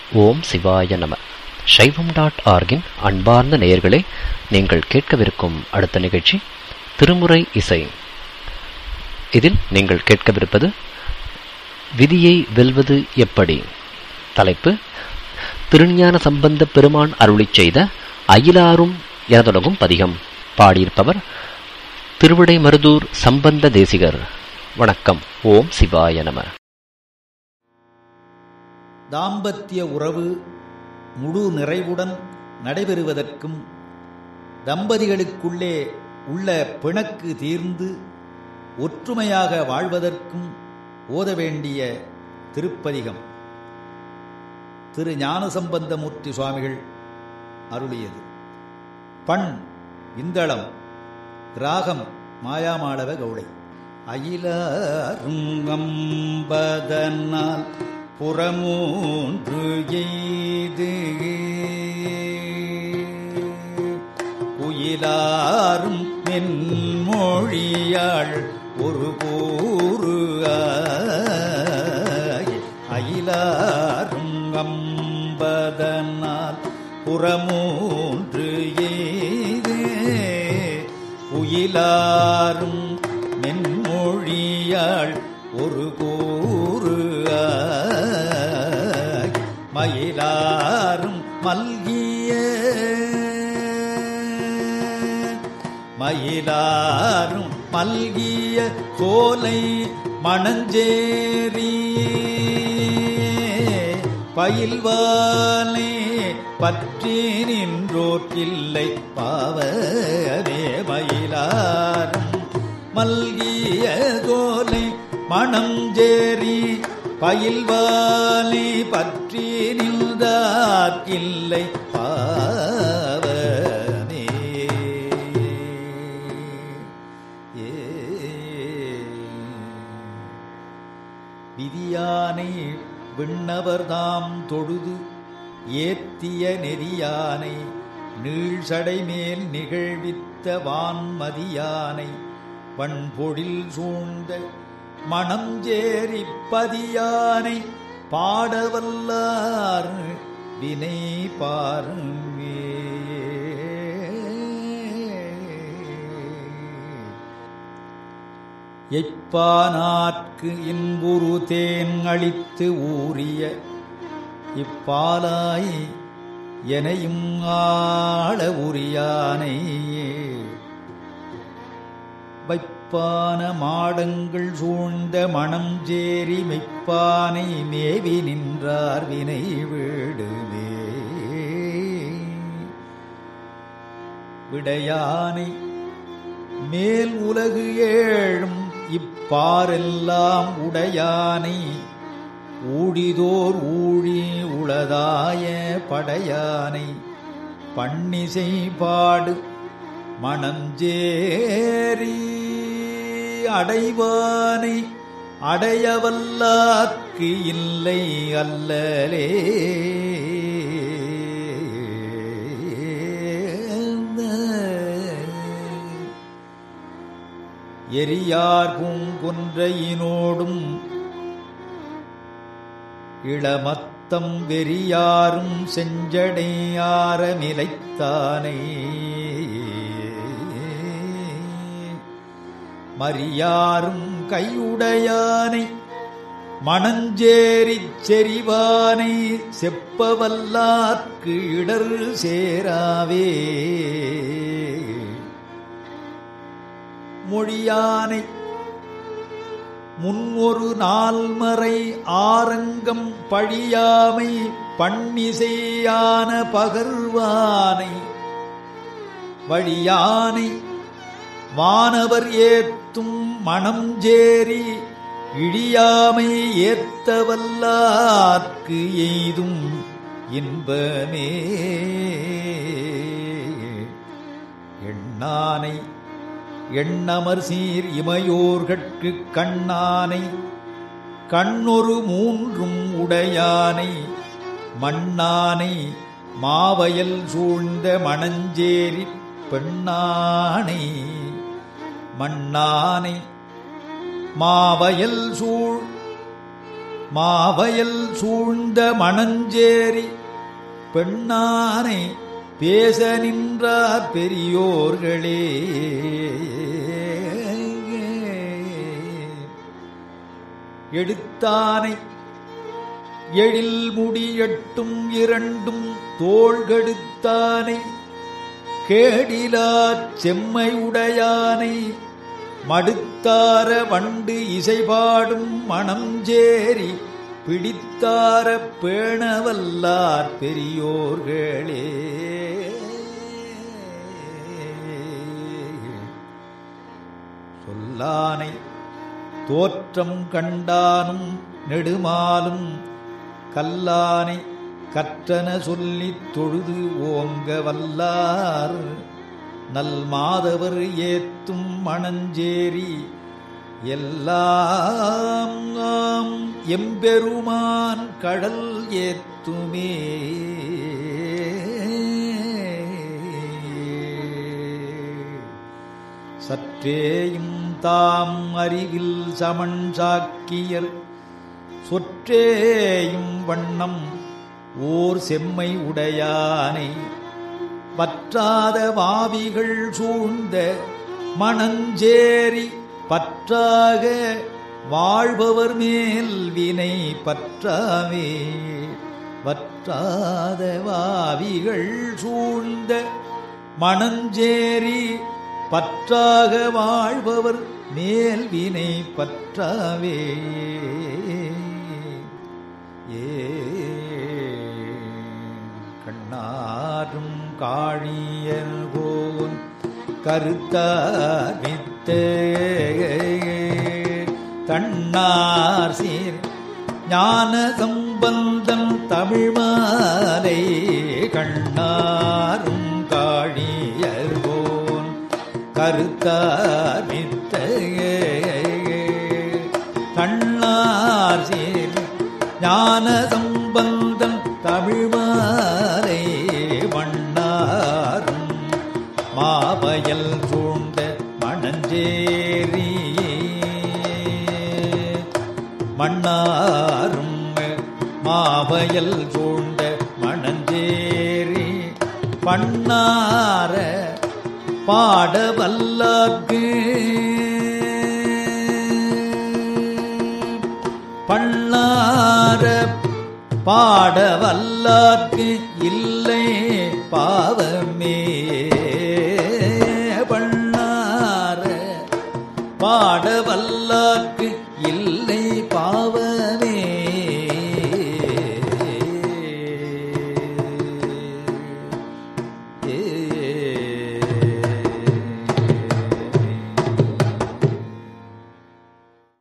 ஓம் சிவாய நம சைவம் டாட் ஆர்கின் அன்பார்ந்த நேயர்களே நீங்கள் கேட்கவிருக்கும் அடுத்த நிகழ்ச்சி திருமுறை இசை இதில் நீங்கள் கேட்கவிருப்பது விதியை வெல்வது எப்படி தலைப்பு திருஞான சம்பந்த பெருமான் அருளிச் செய்த அயிலாரும் என தொடங்கும் பதிகம் பாடியிருப்பவர் திருவிடை மருதூர் சம்பந்த தேசிகர் வணக்கம் ஓம் சிவாய நம தாம்பத்திய உறவு முழு நிறைவுடன் நடைபெறுவதற்கும் தம்பதிகளுக்குள்ளே உள்ள பிணக்கு தீர்ந்து ஒற்றுமையாக வாழ்வதற்கும் ஓத வேண்டிய திருப்பதிகம் திரு ஞானசம்பந்தமூர்த்தி சுவாமிகள் அருளியது பண் இந்தளம் ராகம் மாயாமாளவ கவுளை அயிலாருங்கம்பதனால் புறமூன்று எய்து குயிலாரும் மென்மொழியாள் ஒரு கூறு அயிலாருங்கம்பதனால் புறமூன்று எய்து குயிலாரும் மென்மொழியாள் ஒரு கூறு மயிலாரும் மல்கிய மயிலாரும் மல்கிய சோலை மணஞ்சேரி பயில்வாலே பற்றி நின்றோர்க்கில்லை பாவனே மயிலாரும் மல்கிய சோலை மணம் ஜேரி பயில்வாலி பற்றி நின்றார்க்கில்லை பாவனே ஏ விதியானை விண்ணவர்தாம் தொழுது ஏத்திய நெறியானை நீழ்சடை மேல் நிகழ்வித்த வான்மதியானை வன்பொழில் சூழ்ந்த மணஞ்சேரி பதியானை பாடவல்லார் வினை பாருமே எய்ப்பானாற்கு இன்புரு தேன் அளித்து ஊறிய இப்பாலாய் எனையும் ஆள உரியானை வைப்பான மாடங்கள் சூழ்ந்த மணம் சேரி மெய்ப்பானை மேவி நின்றார் வினை வீடுவே விடையானை மேல் உலகு ஏழும் இப்பாரெல்லாம் உடையானை ஊழிதோர் ஊழி உளதாய படையானை பன்னிசை பாடு மணஞ்சேரி அடைவானை அடையவல்லாக்கு இல்லை அல்லலே எரியார் பூங்குன்றையினோடும் இளமத்தம் வெறியாரும் செஞ்சடையாரமிலைத்தானே மரியாரும் கையுடையானை மணஞ்சேரிச் செறிவானை செப்பவல்லார்க்கு இடர் சேராவே மொழியானை முன்னொரு நால்மறை ஆரங்கம் பழியாமை பன்னிசையான பகர்வானை வழியானை வானவர் ஏத்தும் மணம் ஜேரி இழியாமை ஏத்தவல்லார்க்கு எய்தும் இன்பமே எண்ணானை எண்ணமர் சீர் இமையோர்கட்கு கண்ணானை கண்ணொரு மூன்றும் உடையானை மண்ணானை மாவயல் சூழ்ந்த மணஞ்சேரி பெண்ணானை மண்ணானை மாவயல் சூழ் மாவயல் சூழ்ந்த மணஞ்சேரி பெண்ணானை பேச நின்றார் பெரியோர்களே எடுத்தானை எழில் முடி எட்டும் இரண்டும் தோள்கெடுத்தானை கேடிலாச் செம்மை உடையானை மடுத்தார வண்டு இசைபாடும் மணஞ்சேரி பிடித்தார பேணவல்லார் பெரியோர்களே சொல்லானை தோற்றம் கண்டானும் நெடுமாலும் கல்லானை கற்றன சொல்லித் தொழுது ஓங்க வல்லார் நல் மாதவர் ஏத்தும் மணஞ்சேரி எல்லாம் ஆம் எம்பெருமான் கடல் ஏத்துமே சற்றேயும் தாம் அறிவில் சமன் சாக்கியர் சொற்றேயும் வண்ணம் ஓர் செம்மை உடையானை பற்றாத வாவிகள் சூழ்ந்த மணஞ்சேரி பற்றாக வாழ்பவர் மேல் வினை பற்றாவே வற்றாத வாவிகள் சூழ்ந்த மணஞ்சேரி பற்றாக வாழ்பவர் மேல் வினை பற்றாவே ஏ கண்ணாரும் காழியர் போன் கருத்தாவித்த தன்னார் சீர் ஞான சம்பந்தம் தமிழ் மாலை கண்ணாரும் காழியர் போன் கருத்தாவித்த கண்ணார் சீர் ஞான சம்பந்தம் தமிழ் மாலை வண்ணாரும் மாவயல் சூழ்ந்த மணஞ்சேரி மண்ணாரும் மாவயல் சூழ்ந்த மணஞ்சேரி பண்ணார பாடவல்லாக்கு பண்ணார பாடவல்லாக்கு இல்லை பாவமே